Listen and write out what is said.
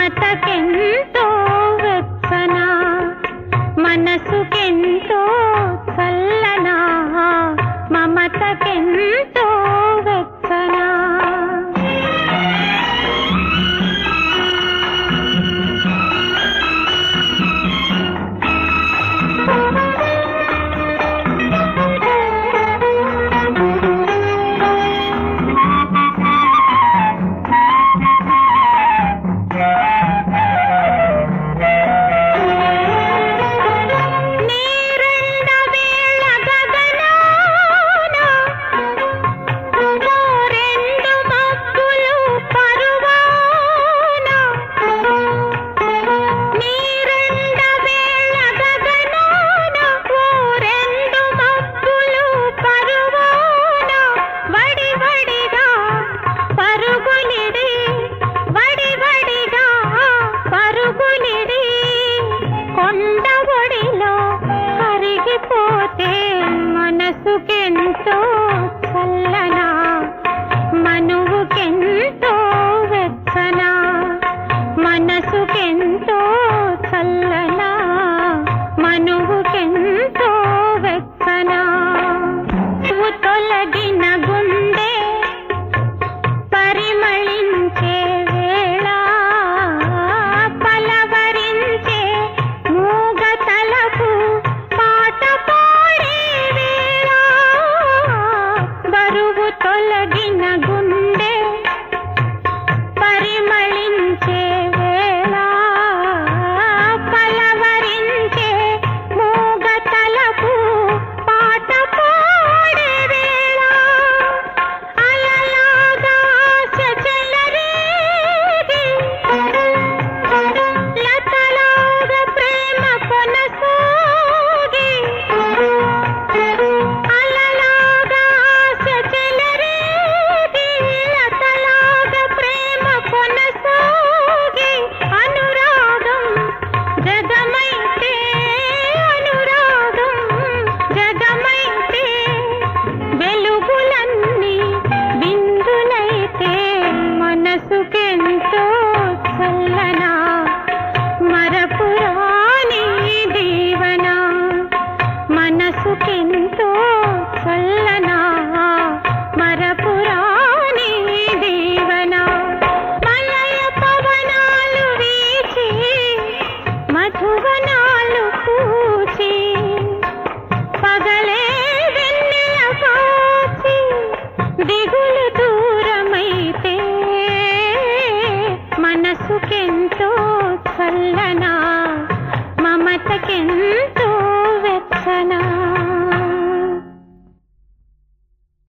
మమతకెంతో వెచ్చన మనసుకెంతో చల్లనా మమతకెంతో వెచ్చనా నీరెండ వేళ గగనాన ఓ రెండు మబ్బులు పరువాన నీరెండ వేళ గగనాన ఓ రెండు మబ్బులు పరువాన వడి వడిగా పరుగులిడి వడి వడిగా పరుగులిడి కొండ ఒడిలో కరిగిపోతే మనసుకెంతో చల్లనా మనువుకెంతో వెచ్చనా మనసుకెంతో చల్లనా మనువుకెంతో వెచ్చనా నువ్వు తొలగిన గుండె పరిమళించే వేళ పలవరించే మూగ తలకు పాట పాడే వేళ బరువు తొలగిన గుండె పరిమళించే వేళ పలవరించే మూగ తలకు పాట పాడే వేళ అలలాగా ఆశ చెలరేగి లతలాగా ప్రేమ కొనసాగి అలలాగా ఆశ చెలరేగి లతలాగా ప్రేమ కొనసాగి అనురాగం జగమైతే అనురాగం జగమైతే వెలుగులన్నీ బిందులైతే మనసుకెంతో చల్లనా మరపురాని దీవన మనసుకెంతో చల్లనా మరపురాని దీవన మలయ పవనాలు వీచి మధువనాలు పూచి పగలే వెన్నెల కాచి దిగులు దూరమైతే మనసుకెంతో చల్లనా మమతకెంతో